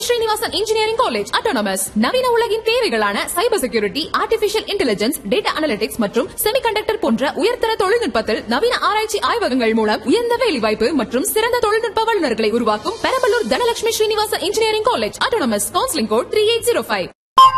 Srinivasan engineering college autonomous நவீன உலகின் தேவைகளான cyber security artificial intelligence data analytics மற்றும் செமிகண்டக்டர் போன்ற உயர்தர தொழில்நுட்பத்தில் நவீன ஆராய்ச்சி ஆய்வகங்கள் மூலம் உயர்ந்த வேலைவாய்ப்பு மற்றும் சிறந்த தொழில்நுட்ப வல்லுநர்களை உருவாக்கும் Perambalur Dhanalakshmi Srinivasan engineering college autonomous counselling code three eight zero five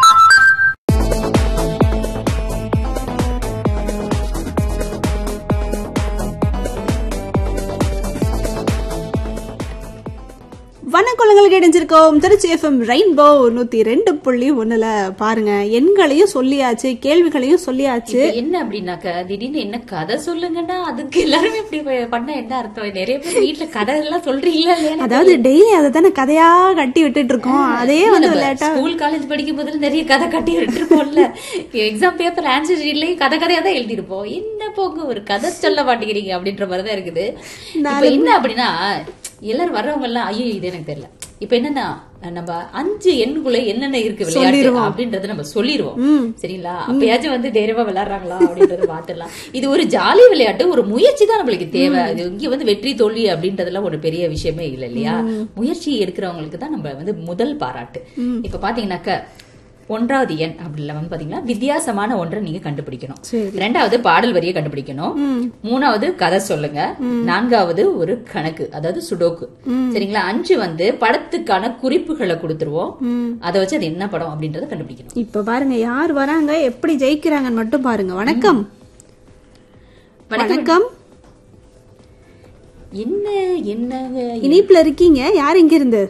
வணக்கங்கள் இடைஞ்சிருக்கோம் திருச்சி எஃப்எம் ரெயின்போ நூத்தி ரெண்டு புள்ளி ஒண்ணுல பாருங்க எண்களையும் சொல்லியாச்சு கேள்விகளையும் சொல்லியாச்சு இப்ப என்ன அப்படின்னாக்க திடீர்னு என்ன கதை சொல்லுங்கன்னா அதுக்கு எல்லாருமே இப்படி ப- பண்ணா என்ன அர்த்தம் நிறைய பேர் வீட்டுல கதை எல்லாம் சொல்றீங்களா இல்லையா அதாவது டெய்லி அதை தானே கதையா கட்டி விட்டுட்டு இருக்கோம் அதே வந்து விளையாட்டா ஸ்கூல் காலேஜ் படிக்கும் போதுல நிறைய கதை கட்டி விட்டுருப்போம்ல எக்ஸாம் பேப்பர் ஆன்சர் ஷீட்லயும் கதை கதையா தான் எழுதிருப்போம் என்ன போங்க ஒரு கதை சொல்ல மாட்டேங்கிறீங்க அப்படின்ற மாதிரி தான் இருக்குது இப்ப என்ன அப்படின்னா எல்லாரும் வர்றவங்க எல்லாம் ஐயோ இது எனக்கு தெரியல இப்ப என்னன்னா நம்ம அஞ்சு எண்ணுக்குள்ள என்னென்ன இருக்கு விளையாட்டு அப்படின்றத நம்ம சொல்லிடுவோம் சரிங்களா அப்பயாச்சும் வந்து தைரியமா விளையாடுறாங்களா அப்படின்றத பாத்துடலாம் இது ஒரு ஜாலி விளையாட்டு ஒரு முயற்சி தான் நம்மளுக்கு தேவை இது இங்க வந்து வெற்றி தோல்வி அப்படின்றதெல்லாம் ஒரு பெரிய விஷயமே இல்ல இல்லையா முயற்சி எடுக்கிறவங்களுக்கு தான் நம்ம வந்து முதல் பாராட்டு இப்ப பாத்தீங்கன்னாக்க ஒன்றாவது எண் அப்படில வந்து பாத்தீங்கன்னா வித்தியாசமான ஒன்றை நீங்க கண்டுபிடிக்கணும் ரெண்டாவது பாடல் வரியை கண்டுபிடிக்கணும் மூணாவது கதை சொல்லுங்க நான்காவது ஒரு கணக்கு அதாவது சுடோக்கு சரிங்களா அஞ்சு வந்து படத்துக்கான குறிப்புகளை கொடுத்துருவோம் அதை வச்சு அது என்ன படம் அப்படின்றத கண்டுபிடிக்கணும் இப்ப பாருங்க யார் வராங்க எப்படி ஜெயிக்கிறாங்கன்னு மட்டும் பாருங்க வணக்கம் வணக்கம் என்ன என்னங்க இனிப்புல இருக்கீங்க யார் இங்க இருந்து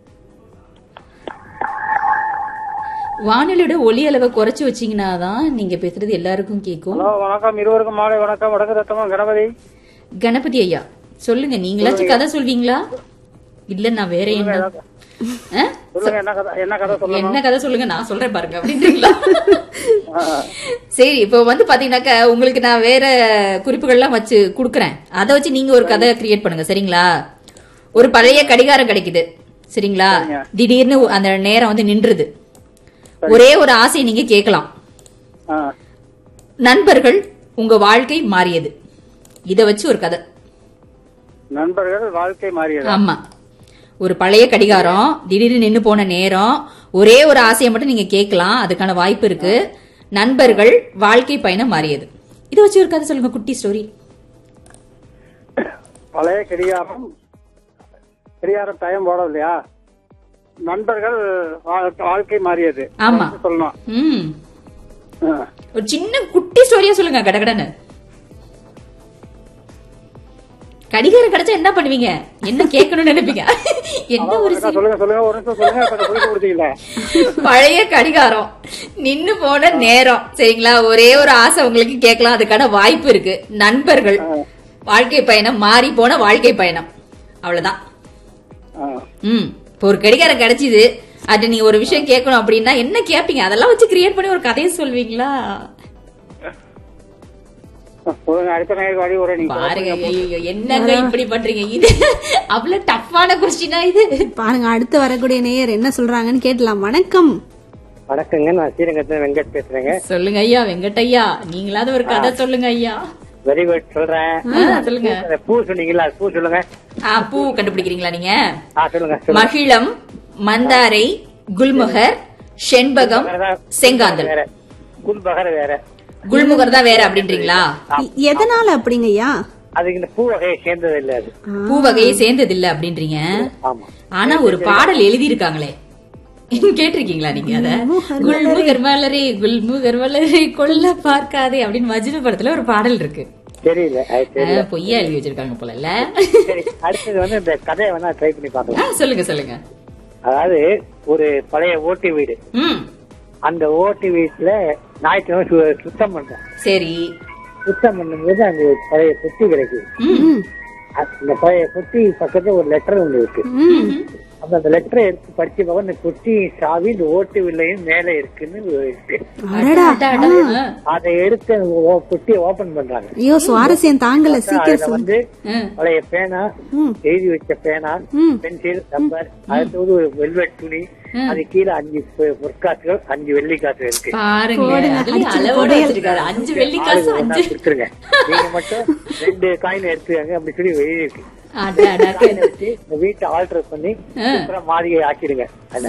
வானிலையோட ஒலி அளவை குறைச்சு வச்சீங்கன்னா தான் நீங்க பேசுறது எல்லாருக்கும் கேட்கும் ஹலோ வணக்கம் இருவருக்கும் மாலை வணக்கம் வடக்கு ரத்தமா கணபதி கணபதி ஐயா சொல்லுங்க நீங்களாச்சும் கதை சொல்வீங்களா இல்ல நான் வேற என்ன ஆ? சொல்லுங்க என்ன கதை என்ன கதை சொல்லுங்க என்ன கதை சொல்லுங்க நான் சொல்றேன் பாருங்க அப்படின்றீங்களா சரி இப்போ வந்து பாத்தீங்கன்னாக்கா உங்களுக்கு நான் வேற குறிப்புகள்லாம் வச்சு குடுக்கறேன் அதை வச்சு நீங்க ஒரு கதை கிரியேட் பண்ணுங்க சரிங்களா ஒரு பழைய கடிகாரம் கிடைக்குது சரிங்களா திடீர்னு அந்த நேரம் வந்து நின்றுது ஒரே ஒரு ஆசை நீங்க கேட்கலாம் ஆ, நண்பர்கள் உங்க வாழ்க்கை மாறியது இத வச்சு ஒரு கதை நண்பர்கள் வாழ்க்கை மாறியது ஆமா ஒரு பழைய கடிகாரம் திடீர்னு நின்னு போன நேரம் ஒரே ஒரு ஆசையை மட்டும் நீங்க கேட்கலாம் அதுக்கான வாய்ப்பு இருக்கு நண்பர்கள் வாழ்க்கை பயணம் மாறியது இதை வச்சு ஒரு கதை சொல்லுங்க குட்டி ஸ்டோரி பழைய கடிகாரம் கடிகாரம் டைம் போட இல்லையா நண்பர்கள் வாழ்- வாழ்க்கை மாறியது ஆமா. சொல்லணும் ம் ஆ. ஒரு சின்ன குட்டி ஸ்டோரியா சொல்லுங்க கடகடன்னு கடிகாரம் கிடைச்சா என்ன பண்ணுவீங்க என்ன கேட்கணும்னு நினைப்பீங்க என்ன ஒரு அக்கா, சொல்லுங்க சொல்லுங்க ஒரு நிமிஷம் சொல்லுங்க கொஞ்சம் புரிஞ்சு கொடுத்தீங்களா பழைய கடிகாரம் நின்னு போன நேரம் சரிங்களா ஒரே ஒரு ஆசை உங்களுக்கு கேட்கலாம் அதுக்கான வாய்ப்பு இருக்கு நண்பர்கள் வாழ்க்கை பயணம் மாறி போன வாழ்க்கை பயணம் அவ்வளவுதான் ஆ. ம் இப்போ ஒரு கடிகாரம் கிடைச்சிது அது நீங்க ஒரு விஷயம் கேட்கணும் அப்படின்னா என்ன கேப்பீங்க அதெல்லாம் வச்சு கிரியேட் பண்ணி ஒரு கதையை சொல்வீங்களா சொல்லுங்க அடுத்த நேரம் வழி ஒரு நீங்க பாருங்க ஐயோ என்னங்க இப்படி பண்றீங்க இது அவ்வளவு டஃப்பான கொஸ்டினா இது பாருங்க அடுத்து வரக்கூடிய நேயர் என்ன சொல்றாங்கன்னு கேட்டலாம் வணக்கம் வணக்கங்க நான் ஸ்ரீரங்கத்துல வெங்கட் பேசுறேங்க சொல்லுங்க ஐயா வெங்கட்டையா நீங்களாவது ஒரு கதை சொல்லுங்க ஐயா வெரி குட் சொல்றேன் ஆ, சொல்லுங்க அந்த பூ சொன்னீங்களா அது பூ சொல்லுங்க ஆ, பூ கண்டுபிடிக்கிறீங்களா நீங்க ஆ சொல்லுங்க சொல்லுங்க மகிழம் மந்தாரை குல்முகர் செண்பகம் செங்காந்தல் வேற குல்பகர் வேற குல்முகர் தான் வேற அப்படின்றீங்களா எ- எதனால அப்படிங்கய்யா அதுக்கு இந்த பூ வகையை சேர்ந்தது இல்ல அது பூ வகையை சேர்ந்தது இல்ல அப்படின்றீங்க ஆமா ஆனா ஒரு பாடல் எழுதி இருக்காங்களே கேட்டிருக்கீங்களா நீங்க அத குல்முகர் மலரே குல்முகர் மலரே கொல்ல பார்க்காதே அப்படின்னு மஜ்னு படத்துல ஒரு பாடல் இருக்கு தெரியல அது தெரியல ஆ, பொய்யா எழுதி வச்சிருக்காங்க போல சரி அடுத்தது வந்து இந்த கதையை வேணா ட்ரை பண்ணி பார்க்கலாம் சொல்லுங்க சொல்லுங்க அதாவது ஒரு பழைய ஓட்டு வீடு ம் அந்த ஓட்டு வீட்டுல ஞாயிற்றுக்கிழமை சு- சுத்தம் பண்றோம் சரி சுத்தம் பண்ணும்போது அங்க ஒரு பழைய பொட்டி கிடைக்குது ம் அந்த பழைய பொட்டி பக்கத்துல ஒரு லெட்டர் ஒண்ணு இருக்கு அப்ப அந்த லெட்டரை எடுத்து படிச்சு பார்க்க இந்த பொட்டி சாவி இந்த ஓட்டு வில்லையும் மேல இருக்குன்னு இருக்கு அடடா ஆ. அதை எடுத்து அந்த ஓ- பொட்டியை ஓபன் பண்றாங்க ஐயோ சுவாரஸ்யம் தாங்கல சீக்கிரம் அதுல சொல்லு. வந்து ம். பழைய பேனா ம். எழுதி வச்ச பேனா ம். பென்சில் ரப்பர் அடுத்தது ஒரு வெல்வெட் துணி அது கீழே அஞ்சு பொ- பொற்காசுகள் அஞ்சு வெள்ளி காசு இருக்கு பாருங்க அதுலயும் அளவோட வச்சிருக்காரு அஞ்சு வெள்ளி காசு ஆளுக்கு ஒண்ணா அஞ்சு கொடுத்துருங்க நீங்க மட்டும் ரெண்டு காயின் எடுத்துக்கங்க அப்படி சொல்லி எழுதி இருக்கு அடா, அடா. காயினை வச்சு இந்த வீட்டை ஆல்டர் பண்ணி சூப்பரா மாளிகை ஆக்கிடுங்க